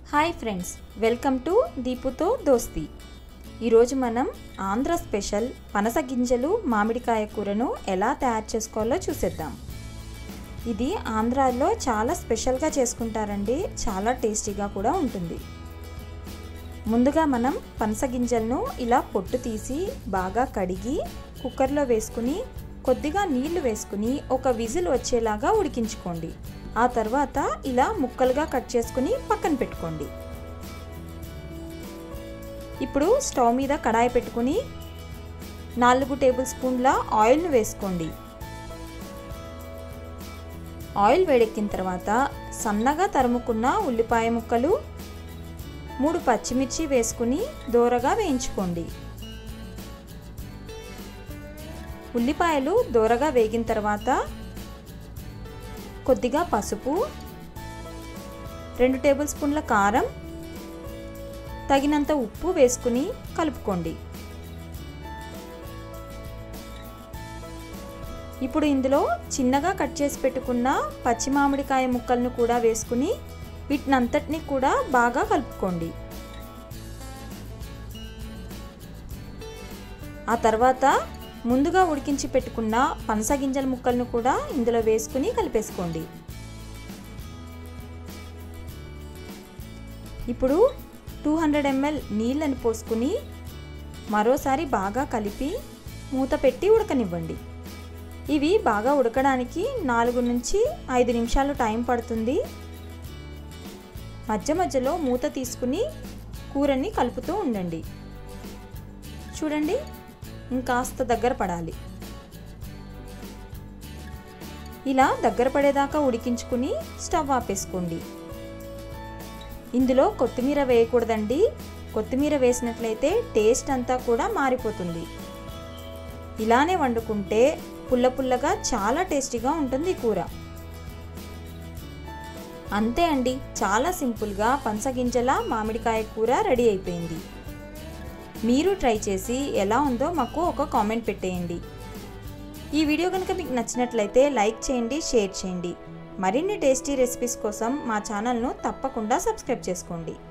hi friends welcome to దీపుతో దోస్తి ఈరోజు మనం ఆంధ్ర స్పెషల్ పనస గింజలు మామిడికాయ కూరను ఎలా తయారు చేసుకోవాలో చూసేద్దాం ఇది ఆంధ్రాలో చాలా స్పెషల్గా చేసుకుంటారండి చాలా టేస్టీగా కూడా ఉంటుంది ముందుగా మనం పనస గింజలను ఇలా పొట్టు తీసి బాగా కడిగి కుక్కర్లో వేసుకుని కొద్దిగా నీళ్లు వేసుకుని ఒక విజిల్ వచ్చేలాగా ఉడికించుకోండి ఆ తర్వాత ఇలా ముక్కలుగా కట్ చేసుకుని పక్కన పెట్టుకోండి ఇప్పుడు స్టవ్ మీద కడాయి పెట్టుకుని నాలుగు టేబుల్ స్పూన్ల ఆయిల్ను వేసుకోండి ఆయిల్ వేడెక్కిన తర్వాత సన్నగా తరుముకున్న ఉల్లిపాయ ముక్కలు మూడు పచ్చిమిర్చి వేసుకుని దోరగా వేయించుకోండి ఉల్లిపాయలు దోరగా వేగిన తర్వాత కొద్దిగా పసుపు రెండు టేబుల్ స్పూన్ల కారం తగినంత ఉప్పు వేసుకుని కలుపుకోండి ఇప్పుడు ఇందులో చిన్నగా కట్ చేసి పెట్టుకున్న పచ్చి మామిడికాయ ముక్కలను కూడా వేసుకుని వీటినంతటిని కూడా బాగా కలుపుకోండి ఆ తర్వాత ముందుగా ఉడికించి పెట్టుకున్న పనస గింజల ముక్కలను కూడా ఇందులో వేసుకుని కలిపేసుకోండి ఇప్పుడు టూ హండ్రెడ్ ఎంఎల్ నీళ్ళని పోసుకుని మరోసారి బాగా కలిపి మూత పెట్టి ఉడకనివ్వండి ఇవి బాగా ఉడకడానికి నాలుగు నుంచి ఐదు నిమిషాలు టైం పడుతుంది మధ్య మధ్యలో మూత తీసుకుని కూరని కలుపుతూ ఉండండి చూడండి ఇంకాస్త దగ్గర పడాలి ఇలా దగ్గర పడేదాకా ఉడికించుకుని స్టవ్ ఆపేసుకోండి ఇందులో కొత్తిమీర వేయకూడదండి కొత్తిమీర వేసినట్లయితే టేస్ట్ అంతా కూడా మారిపోతుంది ఇలానే వండుకుంటే పుల్ల పుల్లగా చాలా టేస్టీగా ఉంటుంది ఈ కూర అంతే అండి చాలా సింపుల్గా పంచగింజల మామిడికాయ కూర రెడీ అయిపోయింది మీరు ట్రై చేసి ఎలా ఉందో మాకు ఒక కామెంట్ పెట్టేయండి ఈ వీడియో కనుక మీకు నచ్చినట్లయితే లైక్ చేయండి షేర్ చేయండి మరిన్ని టేస్టీ రెసిపీస్ కోసం మా ఛానల్ను తప్పకుండా సబ్స్క్రైబ్ చేసుకోండి